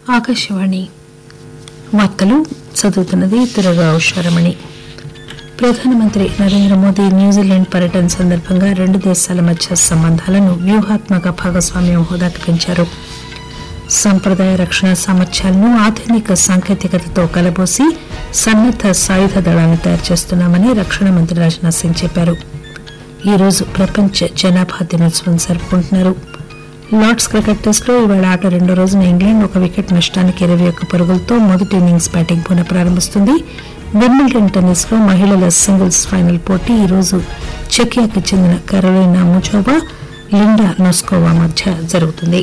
ఆకాశవాణి వార్తలు చదువుతున్నది దురగావు శరమణి ప్రధానమంత్రి నరేంద్ర మోదీ న్యూజిలాండ్ పర్యటన సందర్భంగా రెండు దేశాల మధ్య సంబంధాలను వ్యూహాత్మక భాగస్వామ్యం హోదాకు పెంచారు సంప్రదాయ రక్షణ సామర్థ్యాలను ఆధునిక సాంకేతికతతో కలబోసి సన్నద్ద సాయుధ దళాలను తయారు చేస్తున్నామని రక్షణ మంత్రి రాజ్నాథ్ సింగ్ చెప్పారు ఈ రోజు ప్రపంచ జనాభా దినోత్సవం జరుపుకుంటున్నారు లార్డ్స్ క్రికెట్ టెస్టులో ఇవాళ ఆట రెండో రోజున ఇంగ్లాండ్ ఒక వికెట్ నష్టానికి ఇరవై ఒక్క పరుగులతో మొదటి ఇన్నింగ్స్ బ్యాటింగ్ పునః ప్రారంభిస్తుంది విమ్మిల్టన్ టెన్నిస్ లో మహిళల సింగిల్స్ ఫైనల్ పోటీ ఈ రోజు చెకియాకి చెందిన కరోలినా ముజోవా లిండా నోస్కోవా మధ్య జరుగుతుంది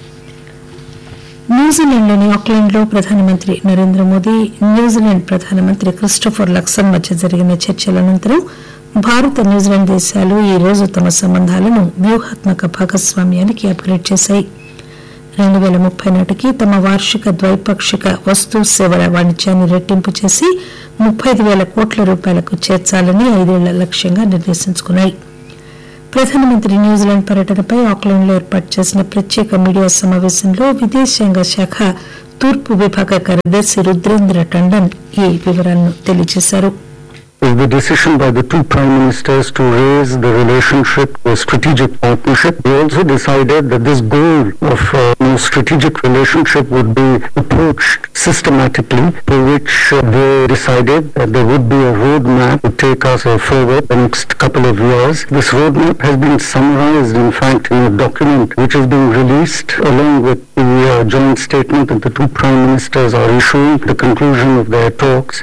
న్యూజిలాండ్లోని ఆక్లాండ్ లో ప్రధానమంత్రి నరేంద్ర మోదీ న్యూజిలాండ్ ప్రధానమంత్రి క్రిస్టోఫర్ లక్సన్ మధ్య జరిగిన చర్చల అనంతరం భారత్ న్యూజిలాండ్ దేశాలు ఈ రోజు తమ సంబంధాలను వ్యూహాత్మక భాగస్వామ్యానికి అప్గ్రేడ్ చేశాయి రెండు పేల ముప్పై నాటికి తమ వార్షిక ద్వైపాక్షిక వస్తు సేవల వాణిజ్యాన్ని రెట్టింపు చేసి ముప్పై ఐదు పేల కోట్ల రూపాయలకు చేర్చాలని ఐదేళ్ల లక్ష్యంగా నిర్దేశించుకున్నాయి ప్రధానమంత్రి న్యూజిలాండ్ పర్యటనపై ఆక్లాండ్ లో ఏర్పాటు చేసిన ప్రత్యేక మీడియా సమావేశంలో విదేశాంగ శాఖ తూర్పు విభాగ కార్యదర్శి రుద్రేంద్ర టండన్ ఈ వివరాలను తెలియజేశారు is the decision by the two prime ministers to raise the relationship to a strategic partnership. They also decided that this goal of uh, you know, strategic relationship would be approached systematically, for which uh, they decided that there would be a roadmap to take us uh, forward the next couple of years. This roadmap has been summarized, in fact, in a document which is being released along with the uh, joint statement that the two prime ministers are issuing at the conclusion of their talks.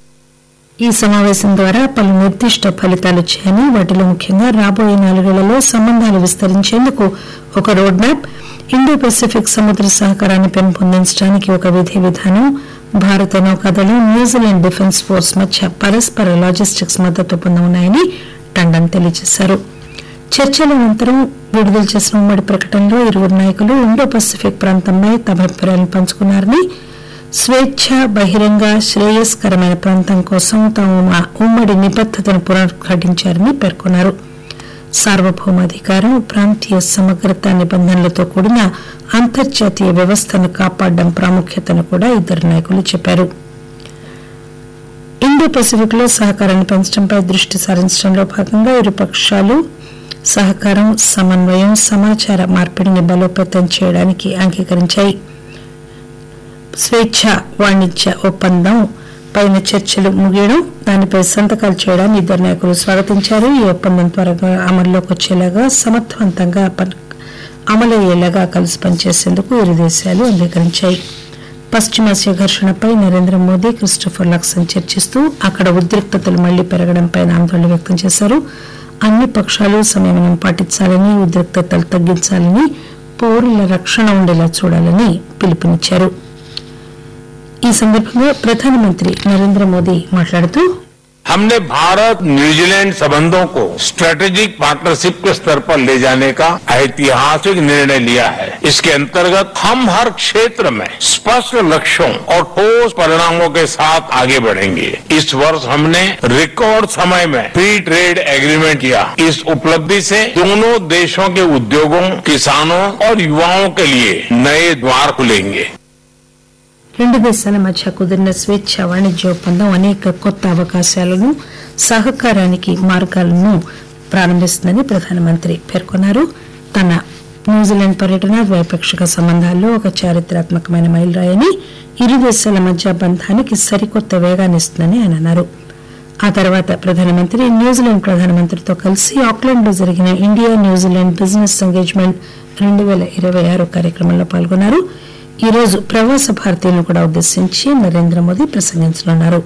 ఈ సమావేశం ద్వారా పలు నిర్దిష్ట ఫలితాలు వచ్చాయని వాటిలో ముఖ్యంగా రాబోయే నాలుగేళ్లలో సంబంధాలు విస్తరించేందుకు ఒక రోడ్ మ్యాప్ ఇండో పెసిఫిక్ సముద్ర సహకారాన్ని పెంపొందించడానికి ఒక విధి విధానం భారత నౌకాదళం న్యూజిలాండ్ డిఫెన్స్ ఫోర్స్ మధ్య పరస్పర లాజిస్టిక్స్ మద్దతు ఒప్పందం ఉన్నాయని టండన్ తెలియజేశారు చర్చల అనంతరం విడుదల చేసిన ఉమ్మడి ప్రకటనలో ఇరువురు నాయకులు ఇండో పసిఫిక్ ప్రాంతంపై తమ అభిప్రాయాలను పంచుకున్నారని స్వేచ్ఛ బహిరంగ శ్రేయస్కరమైన ప్రాంతం కోసం తాము మా ఉమ్మడి నిబద్దతను పునరుద్ఘాటించారని పేర్కొన్నారు సార్వభౌమాధికారం ప్రాంతీయ సమగ్రత నిబంధనలతో కూడిన అంతర్జాతీయ వ్యవస్థను కాపాడడం ప్రాముఖ్యతను కూడా ఇద్దరు నాయకులు చెప్పారు ఇండో పసిఫిక్ లో సహకారాన్ని పెంచడంపై దృష్టి సారించడంలో భాగంగా ఇరు పక్షాలు సహకారం సమన్వయం సమాచార మార్పిడిని బలోపేతం చేయడానికి అంగీకరించాయి స్వేచ్ఛ వాణిజ్య ఒప్పందం పైన చర్చలు ముగియడం దానిపై సంతకాలు చేయడాన్ని ఇద్దరు నాయకులు స్వాగతించారు ఈ ఒప్పందం త్వరగా అమల్లోకి వచ్చేలాగా సమర్థవంతంగా పన్- అమలయ్యేలాగా కలిసి పనిచేసేందుకు ఇరు దేశాలు అంగీకరించాయి పశ్చిమాసియా ఘర్షణపై నరేంద్ర మోదీ క్రిస్టోఫర్ లక్సన్ చర్చిస్తూ అక్కడ ఉద్రిక్తతలు మళ్లీ పెరగడంపై ఆందోళన వ్యక్తం చేశారు అన్ని పక్షాలు సంయమనం పాటించాలని ఉద్రిక్తతలు తగ్గించాలని పౌరుల రక్షణ ఉండేలా చూడాలని పిలుపునిచ్చారు ఈ సందర్భంగా ప్రధానమంత్రి నరేంద్ర మోదీ మాట్లాడుతూ हमने भारत न्यूजीलैंड संबंधों को स्ट्रेटेजिक पार्टनरशिप के स्तर पर ले जाने का ऐतिहासिक निर्णय लिया है इसके अंतर्गत हम हर क्षेत्र में स्पष्ट लक्ष्यों और ठोस परिणामों के साथ आगे बढ़ेंगे इस वर्ष हमने रिकॉर्ड समय में फ्री ट्रेड एग्रीमेंट किया इस उपलब्धि से दोनों देशों के उद्योगों किसानों और युवाओं के लिए नए द्वार खुलेंगे రెండు దేశాల మధ్య కుదిరిన స్వేచ్ఛ వాణిజ్య ఒప్పందం అనేక కొత్త అవకాశాలను సహకారానికి మార్గాలను ప్రారంభిస్తుందని ప్రధానమంత్రి పేర్కొన్నారు తన న్యూజిలాండ్ పర్యటన ద్వైపాక్షిక సంబంధాల్లో ఒక చారిత్రాత్మకమైన మైలురాయని ఇరు దేశాల మధ్య బంధానికి సరికొత్త వేగాన్నిస్తుందని ఆయన అన్నారు ఆ తర్వాత ప్రధానమంత్రి న్యూజిలాండ్ ప్రధానమంత్రితో కలిసి ఆక్లాండ్ లో జరిగిన ఇండియా న్యూజిలాండ్ బిజినెస్ ఎంగేజ్మెంట్ రెండు వేల ఇరవై ఆరు కార్యక్రమంలో పాల్గొన్నారు ఈ రోజు ప్రవాస భారతీయులను కూడా ఉద్దేశించి నరేంద్ర మోదీ ప్రసంగించనున్నారు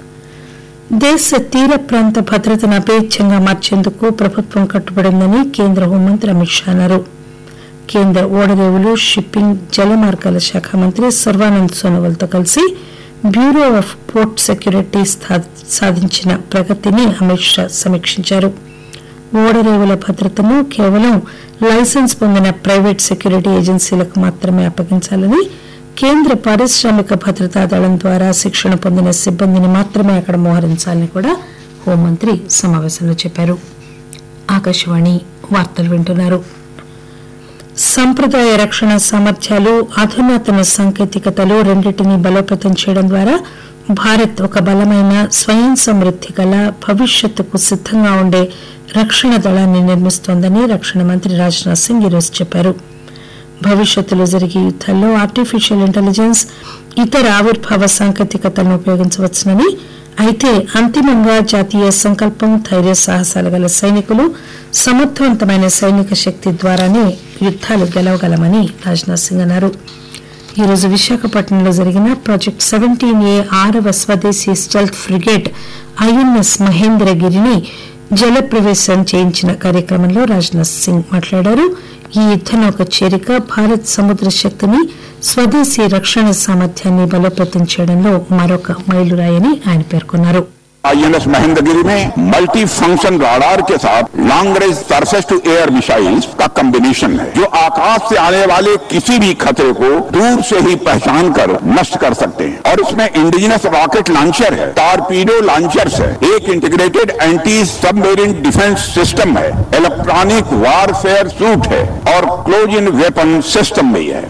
దేశ తీర ప్రాంత భద్రతను అపేచ్ఛంగా మార్చేందుకు ప్రభుత్వం కట్టుబడిందని కేంద్ర హోంమంత్రి అమిత్ షా అన్నారు కేంద్ర ఓడరేవులు షిప్పింగ్ జలమార్గాల శాఖ మంత్రి సర్వానంద్ సోనోవాల్ తో కలిసి బ్యూరో ఆఫ్ పోర్ట్ సెక్యూరిటీ స్థా- సాధించిన ప్రగతిని అమిత్ షా సమీక్షించారు ఓడరేవుల భద్రతను కేవలం లైసెన్స్ పొందిన ప్రైవేట్ సెక్యూరిటీ ఏజెన్సీలకు మాత్రమే అప్పగించాలని కేంద్ర పారిశ్రామిక భద్రతా దళం ద్వారా శిక్షణ పొందిన సిబ్బందిని మాత్రమే అక్కడ మోహరించాలని కూడా హోంమంత్రి సమావేశంలో చెప్పారు ఆకాశవాణి వార్తలు వింటున్నారు సంప్రదాయ రక్షణ సామర్థ్యాలు అధునాతన సాంకేతికతలు రెండింటినీ బలోపేతం చేయడం ద్వారా భారత్ ఒక బలమైన స్వయం సమృద్ది గల భవిష్యత్తుకు సిద్దంగా ఉండే రక్షణ దళాన్ని నిర్మిస్తోందని రక్షణ మంత్రి రాజ్నాథ్ సింగ్ ఈరోజు చెప్పారు భవిష్యత్తులో జరిగే యుద్దాల్లో ఆర్టిఫిషియల్ ఇంటెలిజెన్స్ ఇతర ఆవిర్భావ సాంకేతికతలను ఉపయోగించవచ్చునని అయితే అంతిమంగా జాతీయ సంకల్పం ధైర్య సాహసాలు గల సైనికులు సమర్థవంతమైన సైనిక శక్తి ద్వారానే యుద్దాలు గెలవగలమని రాజ్నాథ్ సింగ్ అన్నారు ఈ రోజు విశాఖపట్నంలో జరిగిన ప్రాజెక్ట్ సెవెంటీన్ ఏ ఆరవ స్వదేశీ స్టెల్త్ ఫ్రిగేట్ ఐఎన్ఎస్ మహేంద్రగిరిని జలప్రవేశం చేయించిన కార్యక్రమంలో రాజ్నాథ్ సింగ్ మాట్లాడారు ఈ యుద్దనౌక చేరిక భారత్ సముద్ర శక్తిని స్వదేశీ రక్షణ సామర్థ్యాన్ని బలోపేతం చేయడంలో మరొక మైలురాయని ఆయన పేర్కొన్నారు आईएनएस महेंद्रगिरी में मल्टी फंक्शन राडार के साथ long range surface to air missiles का कॉम्बिनेशन है जो आकाश से आने वाले किसी भी खतरे को दूर से ही पहचान कर नष्ट कर सकते हैं और इसमें इंडिजिनस रॉकेट लॉन्चर है टारपीडो लॉन्चर्स है एक integrated anti submarine defence system है इलेक्ट्रॉनिक वारफेयर सूट है और क्लोज इन वेपन सिस्टम भी है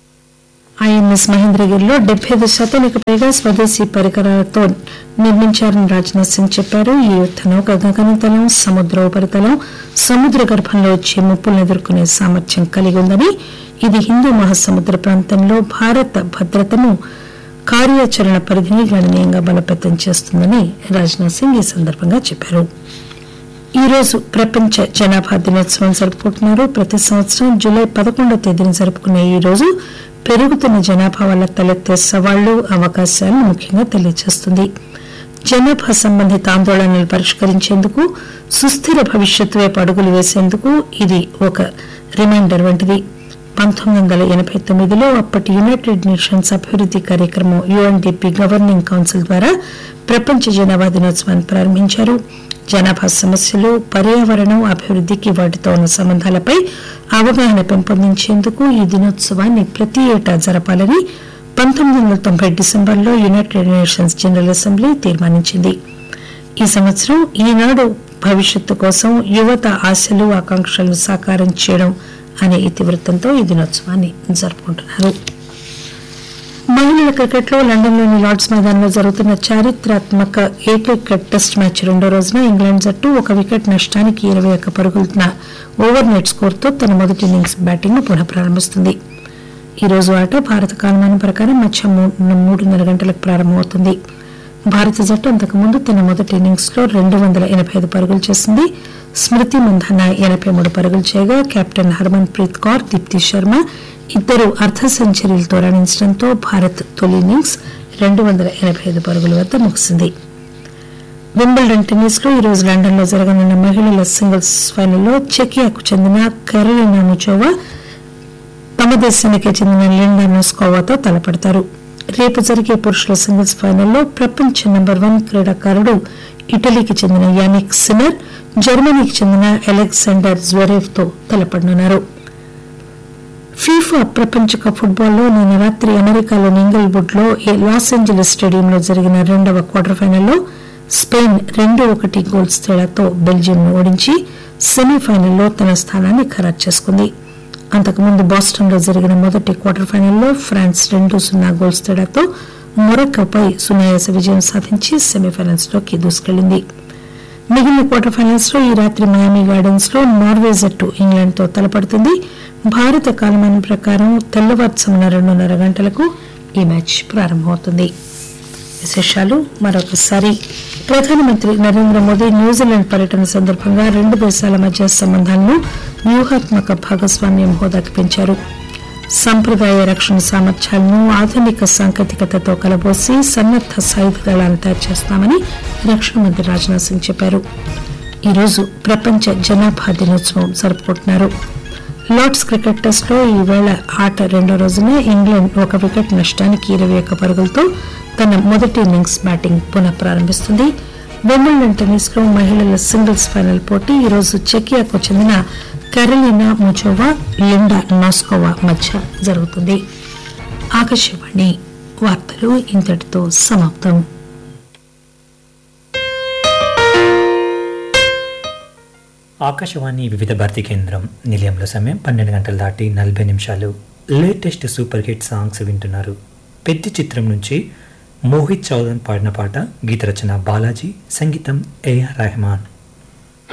ఐఎన్ఎస్ మహేంద్రగిరిలో డెబ్బై ఐదు శాతానికి పైగా స్వదేశీ పరికరాలతో నిర్మించారని రాజ్నాథ్ సింగ్ చెప్పారు ఈ యుద్ద నౌక గగనతలం సముద్ర ఉపరితలం సముద్ర గర్భంలో వచ్చే ముప్పులను ఎదుర్కొనే సామర్థ్యం కలిగి ఉందని ఇది హిందూ మహాసముద్ర ప్రాంతంలో భారత భద్రతను కార్యాచరణ పరిధిని గణనీయంగా బలోపేతం చేస్తుందని రాజ్నాథ్ సింగ్ ఈ సందర్భంగా చెప్పారు ఈ రోజు ప్రపంచ జనాభా దినోత్సవం జరుపుకుంటున్నారు ప్రతి సంవత్సరం జూలై పదకొండవ తేదీన జరుపుకునే ఈ రోజు పెరుగుతున్న జనాభా వల్ల తలెత్తే సవాళ్లు అవకాశాలను ముఖ్యంగా తెలియజేస్తుంది జనాభా సంబంధిత ఆందోళనలు పరిష్కరించేందుకు సుస్థిర భవిష్యత్తు వైపు అడుగులు వేసేందుకు ఇది ఒక రిమైండర్ వంటిది పంతొమ్మిది వందల ఎనభై తొమ్మిదిలో అప్పటి యునైటెడ్ నేషన్స్ అభివృద్ది కార్యక్రమం యుఎన్డిపి గవర్నింగ్ కౌన్సిల్ ద్వారా ప్రపంచ జనాభా దినోత్సవాన్ని ప్రారంభించారు జనాభా సమస్యలు పర్యావరణం అభివృద్దికి వాటితో ఉన్న సంబంధాలపై అవగాహన పెంపొందించేందుకు ఈ దినోత్సవాన్ని ప్రతి ఏటా జరపాలని పంతొమ్మిది వందల తొంభై డిసెంబర్లో యునైటెడ్ నేషన్స్ జనరల్ అసెంబ్లీ తీర్మానించింది ఈ సంవత్సరం ఈనాడు భవిష్యత్తు కోసం యువత ఆశలు ఆకాంక్షలను సాకారం చేయడం అనే ఇతివృత్తంతో ఈ దినోత్సవాన్ని జరుపుకుంటున్నారు మహిళల క్రికెట్లో లండన్లోని లార్డ్స్ మైదానంలో జరుగుతున్న చారిత్రాత్మక ఏకైక టెస్ట్ మ్యాచ్ రెండో రోజున ఇంగ్లాండ్ జట్టు ఒక వికెట్ నష్టానికి ఇరవై ఒక్క పరుగుల ఓవర్ నెట్ స్కోర్తో తన మొదటి ఇన్నింగ్స్ బ్యాటింగ్ ను పునః ప్రారంభిస్తుంది ఈ రోజు ఆట భారత కాలమానం ప్రకారం మధ్యాహ్నం మూడున్నర గంటలకు ప్రారంభమవుతుంది భారత జట్టు అంతకుముందు తన మొదటి ఇన్నింగ్స్ లో రెండు వందల ఎనభై ఐదు పరుగులు చేసింది స్మృతి మంధాన ఎనభై మూడు పరుగులు చేయగా కెప్టెన్ హర్మన్ ప్రీత్ కౌర్ దీప్తి శర్మ ఇద్దరు అర్ధ సెంచరీలతో రాణించడంతో భారత్ తొలి ఇన్నింగ్స్ రెండు వందల ఎనభై ఐదు పరుగుల వద్ద ముగిసింది వింబుల్డన్ టెన్నిస్ లో ఈరోజు లండన్ లో జరగనున్న మహిళల సింగిల్స్ ఫైనల్లో చెకియాకు చెందిన కెరోలినా ముచోవా తమ దేశానికే చెందిన లిండా మోస్కోవాతో తలపడతారు రేపు జరిగే పురుషుల సింగిల్స్ ఫైనల్లో ప్రపంచ నెంబర్ వన్ క్రీడాకారుడు ఇటలీకి చెందిన యానిక్ సినర్ జర్మనీకి చెందిన అలెగ్జాండర్ జ్వరేవ్ తో తలపడనున్నారు ఫీఫా ప్రపంచ కప్ ఫుట్బాల్లో నిన్న రాత్రి అమెరికాలోని ఇంగిల్వుడ్ లో లాస్ ఏంజలీస్ స్టేడియంలో జరిగిన రెండవ క్వార్టర్ ఫైనల్లో స్పెయిన్ రెండు ఒకటి గోల్స్ తేడాతో బెల్జియం ను ఓడించి సెమీఫైనల్లో తన స్థానాన్ని ఖరారు చేసుకుంది అంతకుముందు బోస్టన్ లో జరిగిన మొదటి క్వార్టర్ ఫైనల్లో ఫ్రాన్స్ రెండు సున్నా గోల్స్ తేడాతో మొరక్కోపై సునాయాస విజయం సాధించి సెమీఫైనల్స్ లోకి దూసుకెళ్లింది మిగిలిన క్వార్టర్ ఫైనల్స్ లో ఈ రాత్రి మయామి గార్డెన్స్ లో నార్వే జట్టు ఇంగ్లాండ్ తో తలపడుతుంది భారత కాలమానం ప్రకారం తెల్లవారుజామున రెండున్నర గంటలకు ఈ మ్యాచ్ ప్రారంభమవుతుంది విశేషాలు మరొకసారి ప్రధానమంత్రి నరేంద్ర మోదీ న్యూజిలాండ్ పర్యటన సందర్భంగా రెండు దేశాల మధ్య సంబంధాలను వ్యూహాత్మక భాగస్వామ్యం హోదాకి పెంచారు సంప్రదాయ రక్షణ సామర్థ్యాలను ఆధునిక సాంకేతికతతో కలబోసి సన్నద్ద సాయుధ దళాలను తయారు చేస్తామని రక్షణ మంత్రి రాజ్నాథ్ సింగ్ చెప్పారు ఈరోజు ప్రపంచ జనాభా దినోత్సవం జరుపుకుంటున్నారు లార్డ్స్ క్రికెట్ టెస్ట్ లో ఈవేళ ఆట రెండో రోజున ఇంగ్లాండ్ ఒక వికెట్ నష్టానికి ఇరవై ఒక్క పరుగులతో తన మొదటి ఇన్నింగ్స్ బ్యాటింగ్ పునః ప్రారంభిస్తుంది వింబుల్డన్ టెన్నిస్ లో మహిళల సింగిల్స్ ఫైనల్ పోటీ ఈరోజు చెకియాకు చెందిన కరోలినా ముచోవా లిండా నాస్కోవా మధ్య జరుగుతుంది ఆకాశవాణి వార్తలు ఇంతటితో సమాప్తం ఆకాశవాణి వివిధ భారతి కేంద్రం నిలయంలో సమయం పన్నెండు గంటలు దాటి నలభై నిమిషాలు లేటెస్ట్ సూపర్ హిట్ సాంగ్స్ వింటున్నారు పెద్ద చిత్రం నుంచి మోహిత్ చౌదన్ పాడిన పాట గీత రచన బాలాజీ సంగీతం ఏఆర్ రెహమాన్